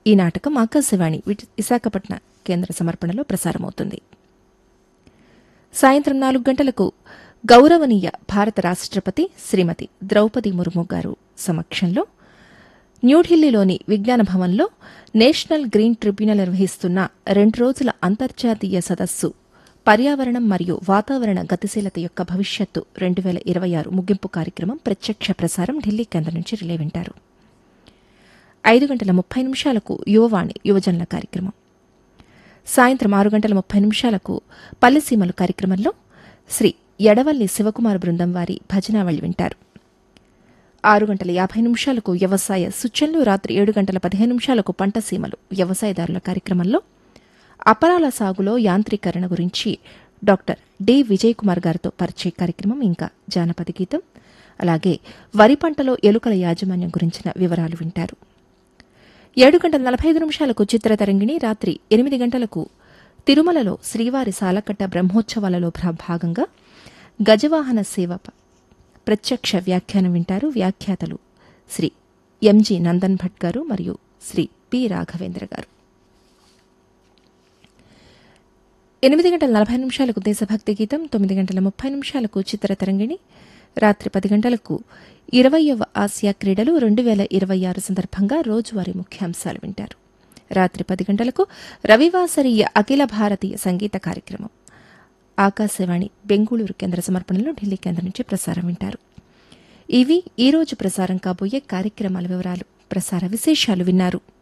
ఈ నాటకం ఆకాశవాణి విట్- విశాఖపట్నం కేంద్ర సమర్పణలో ప్రసారమవుతుంది సాయంత్రం నాలుగు గంటలకు గౌరవనీయ భారత రాష్ట్రపతి శ్రీమతి ద్రౌపది ముర్ము గారు సమక్షంలో న్యూఢిల్లీలోని విజ్ఞాన భవన్లో నేషనల్ గ్రీన్ ట్రిబ్యునల్ నిర్వహిస్తున్న రెండు రోజుల అంతర్జాతీయ సదస్సు పర్యావరణం మరియు వాతావరణ గతిశీలత యొక్క భవిష్యత్తు రెండు వేల ఇరవై ఆరు ముగింపు కార్యక్రమం ప్రత్యక్ష ప్రసారం ఢిల్లీ కేంద్రం నుంచి రిలే వింటారు ఐదు గంటల ముప్పై నిమిషాలకు యువవాణి యువజనుల కార్యక్రమం సాయంత్రం ఆరు గంటల ముప్పై నిమిషాలకు పల్లెసీమలు కార్యక్రమంలో శ్రీ ఎడవల్లి శివకుమార్ బృందం వారి భజనావళి వింటారు ఆరు గంటల యాభై నిమిషాలకు వ్యవసాయ సూచనలు రాత్రి ఏడు గంటల పదిహేను నిమిషాలకు పంట సీమలు వ్యవసాయదారుల కార్యక్రమంలో అపరాల సాగులో యాంత్రీకరణ గురించి డాక్టర్ డి విజయ్ కుమార్ గారితో పరిచయ కార్యక్రమం ఇంకా జానపద గీతం అలాగే వరి పంటలో ఎలుకల యాజమాన్యం గురించిన వివరాలు వింటారు ఏడు గంటల నలభై ఐదు నిమిషాలకు చిత్రతరంగిణి రాత్రి ఎనిమిది గంటలకు తిరుమలలో శ్రీవారి సాలకట్ట బ్రహ్మోత్సవాలలో భా- భాగంగా గజవాహన సేవ ప- ప్రత్యక్ష వ్యాఖ్యానం వింటారు వ్యాఖ్యాతలు శ్రీ ఎంజి నందన్ భట్ గారు మరియు శ్రీ పి రాఘవేంద్ర గారు ఎనిమిది గంటల నలభై నిమిషాలకు దేశభక్తి గీతం తొమ్మిది గంటల ముప్పై నిమిషాలకు చిత్రతరంగిణి రాత్రి పది గంటలకు ఇరవయవ ఆసియా క్రీడలు రెండు వేల ఇరవై ఆరు సందర్భంగా రోజువారీ ముఖ్యాంశాలు వింటారు రాత్రి పది గంటలకు రవివాసరీయ అఖిల భారతీయ సంగీత కార్యక్రమం ఆకాశవాణి బెంగళూరు కేంద్ర సమర్పణలో ఢిల్లీ కేంద్రం నుంచి ప్రసారం వింటారు ఇవి ఈ రోజు ప్రసారం కాబోయే కార్యక్రమాల వివరాలు ప్రసార విశేషాలు విన్నారు